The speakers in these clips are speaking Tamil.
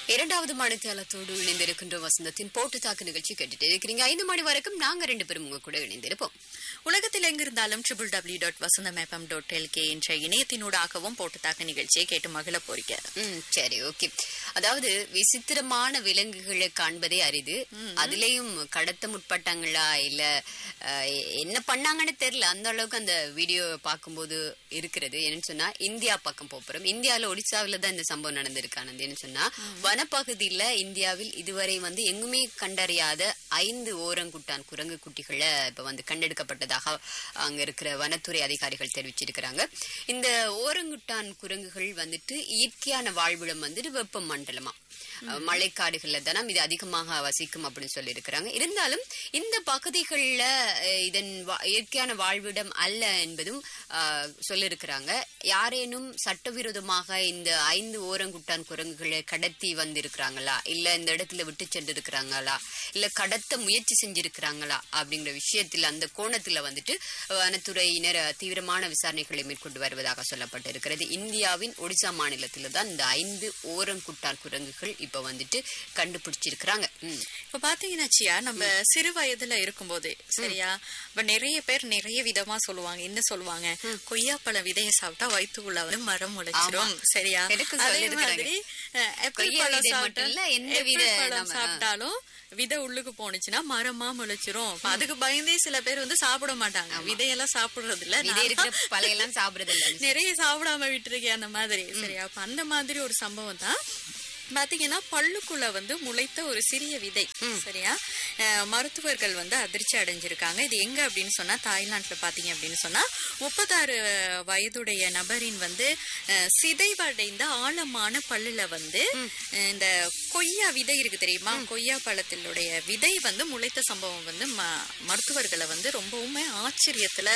இரண்டாவது மணித்தளத்தோடு இணைந்திருக்கின்ற வசந்தத்தின் போட்டு தாக்கு நிகழ்ச்சி கேட்டுட்டு இருக்கிறீங்க ஐந்து மணி வரைக்கும் நாங்க ரெண்டு பேரும் உங்க கூட இணைந்திருப்போம் உலகத்தில் எங்கிருந்தாலும் triple W dot Vasantham FM dot LK என்ற இணையத்தினூடாகவும் போட்டுத்தாக்க நிகழ்ச்சியை கேட்டு மகிழ போறீங்க ம் சரி ஓகே அதாவது விசித்திரமான விலங்குகளை காண்பதே அரிது அதுலயும் கடத்த முற்பட்டாங்களா இல்ல அஹ், என்ன பண்ணாங்கன்னு தெரியல அந்த அளவுக்கு அந்த வீடியோ பார்க்கும்போது இருக்கிறது என்னன்னு சொன்னா இந்தியா பக்கம் போறோம் இந்தியால ஒடிசாவில தான் இந்த சம்பவம் நடந்திருக்கு ஆனந்த் என்ன சொன்னா வனப்பகுதியில இந்தியாவில் இதுவரை வந்து எங்குமே கண்டறியாத ஐந்து ஓரங்குட்டான் குரங்கு குட்டிகளை இப்ப வந்து கண்டெடுக்கப்பட்டதாக அங்க இருக்கிற வனத்துறை அதிகாரிகள் தெரிவிச்சிருக்கிறாங்க இந்த ஓரங்குட்டான் குரங்குகள் வந்துட்டு இயற்கையான வாழ்விடம் வந்துட்டு வெப்ப மண்டலமா அஹ், மழைக்காடுகள்ல தானே இது அதிகமாக வசிக்கும் அப்படின்னு சொல்லி இருக்கிறாங்க இருந்தாலும் இந்த பகுதிகளில் இதன் வா- இயற்கையான வாழ்விடம் அல்ல என்பதும் அஹ், சொல்லியிருக்கிறாங்க யாரேனும் சட்டவிரோதமாக இந்த ஐந்து ஓரங்குட்டான் குரங்குகளை கடத்தி வந்திருக்கிறாங்களா இல்ல இந்த இடத்துல விட்டு சென்றிருக்கிறாங்களா இல்ல கடத்த முயற்சி செஞ்சிருக்கிறாங்களா அப்படிங்கிற விஷயத்துல அந்த கோணத்துல வந்துட்டு வனத்துறையினர் தீவிரமான விசாரணைகளை மேற்கொண்டு வருவதாக சொல்லப்பட்டிருக்கிறது இந்தியாவின் ஒடிசா மாநிலத்தில தான் இந்த ஐந்து ஓரங்குட்டான் குரங்குகள் இப்ப வந்துட்டு கண்டுபிடிச்சிருக்கிறாங்க ம். இப்ப பாத்தீங்கன்னா சியா நம்ம சிறு வயதுல இருக்கும்போது சரியா இப்ப நிறைய பேர் நிறைய விதமா சொல்லுவாங்க என்ன சொல்லுவாங்க கொய்யாப்பழ விதைய சாப்பிட்டா வயிற்றுக்குள்ள வந்து மரம் முளைச்சிரும் சரியா எனக்கு அதே சொல்லியிருக்கிறாங்க. மாதிரி அஹ், ஆப்பிள் கொய்யா பழம் விதை சாப்பிட்டா மட்டும் இல்ல, எந்த ஆப்பிள் வித பழம் நம்ம- சாப்பிட்டாலும் விதை உள்ளுக்கு போனுச்சுன்னா மரமா முளைச்சிரும் அப்ப அதுக்கு பயந்தே சில பேர் வந்து சாப்பிட மாட்டாங்க விதையெல்லாம் சாப்பிடுறது இல்ல விதை இருக்கிற பழையெல்லாம் சாப்பிடுறது இல்ல நிறைய சாப்பிடாம விட்டுருக்கேன் அந்த மாதிரி சரியா அப்ப அந்த மாதிரி ஒரு சம்பவம் தான் பாத்தீங்கன்னா பல்லுக்குள்ள வந்து முளைத்த ஒரு சிறிய விதை சரியா அஹ், மருத்துவர்கள் வந்து அதிர்ச்சி அடைஞ்சிருக்காங்க இது எங்க அப்படின்னு சொன்னா தாய்லாந்துல பாத்தீங்க அப்படின்னு சொன்னா முப்பத்தாறு வயதுடைய நபரின் வந்து அஹ், சிதைவடைந்த ஆழமான பல்லுல வந்து அஹ், இந்த கொய்யா விதை இருக்கு தெரியுமா கொய்யா பழத்தினுடைய விதை வந்து முளைத்த சம்பவம் வந்து ம- மருத்துவர்களை வந்து ரொம்பவுமே ஆச்சரியத்துல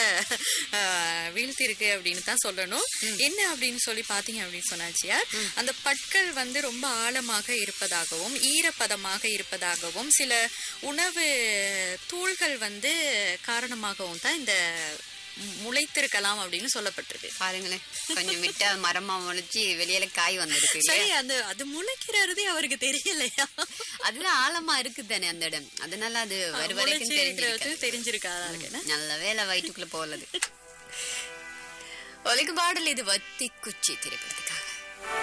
அஹ், வீழ்த்திருக்கு அப்படின்னு தான் சொல்லணும் என்ன அப்படின்னு சொல்லி பாத்தீங்க அப்படின்னு சொன்னாச்சியா அந்த பற்கள் வந்து ரொம்ப ஆழமாக இருப்பதாகவும் ஈரப்பதமாக இருப்பதாகவும் சில உணவு தூள்கள் வந்து காரணமாகவும் தான் இந்த மு- முளைத்திருக்கலாம் அப்படின்னு சொல்லப்பட்டிருக்கு பாருங்களேன் கொஞ்சம் விட்டா மரமா முளைச்சு வெளியில காய் வந்திருக்கு இல்லையா? சரி அந்த அது முளைக்கிறதே அவருக்கு தெரியலையா அதுதான் ஆழமா இருக்குது தானே அந்த இடம் அதனால அது வரு வரைக்கும் முளைச்சு தெரிஞ்சிருக்கு இருக்கிறது தெரிஞ்சிருக்காதா இருக்கு நல்ல வேலை வயிற்றுக்குள்ள போகலது ஒலிக்கு பாடல் இது வத்தி குச்சி திரைப்படம்